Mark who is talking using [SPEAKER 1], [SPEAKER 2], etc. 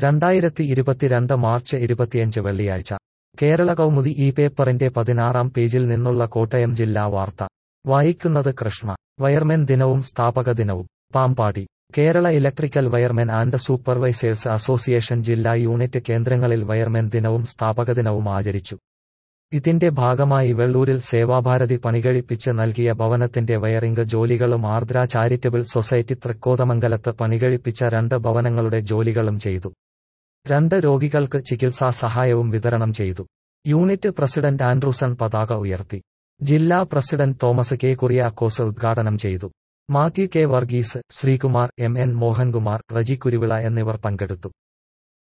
[SPEAKER 1] രണ്ടായിരത്തി ഇരുപത്തിരണ്ട് മാർച്ച് ഇരുപത്തിയഞ്ച് വെള്ളിയാഴ്ച കേരള കൗമുദി ഈ പേപ്പറിന്റെ പതിനാറാം പേജിൽ നിന്നുള്ള കോട്ടയം ജില്ലാ വാർത്ത വായിക്കുന്നത് കൃഷ്ണ വയർമെൻ ദിനവും സ്ഥാപക ദിനവും Pampady Kerala electrical wiremen and supervisors association ജില്ലാ യൂണിറ്റ് കേന്ദ്രങ്ങളിൽ വയർമെൻ ദിനവും സ്ഥാപക ദിനവും ആചരിച്ചു ഇതിന്റെ ഭാഗമായി വെള്ളൂരിൽ സേവാഭാരതി പണികഴിപ്പിച്ച് നൽകിയ ഭവനത്തിന്റെ വയറിംഗ് ജോലികളും ആർദ്ര ചാരിറ്റബിൾ സൊസൈറ്റി തൃക്കോതമംഗലത്ത് പണികഴിപ്പിച്ച രണ്ട് ഭവനങ്ങളുടെ ജോലികളും ചെയ്തു രണ്ട് രോഗികൾക്ക് ചികിത്സാ സഹായവും വിതരണം ചെയ്തു യൂണിറ്റ് പ്രസിഡന്റ് ആൻഡ്രൂസൺ പതാക ഉയർത്തി ജില്ലാ പ്രസിഡന്റ് തോമസ് കെ കുറിയാക്കോസ് ഉദ്ഘാടനം ചെയ്തു Mathew K Varghese Sreekumar M N Mohankumar Reji Kuruvila എന്നിവർ പങ്കെടുത്തു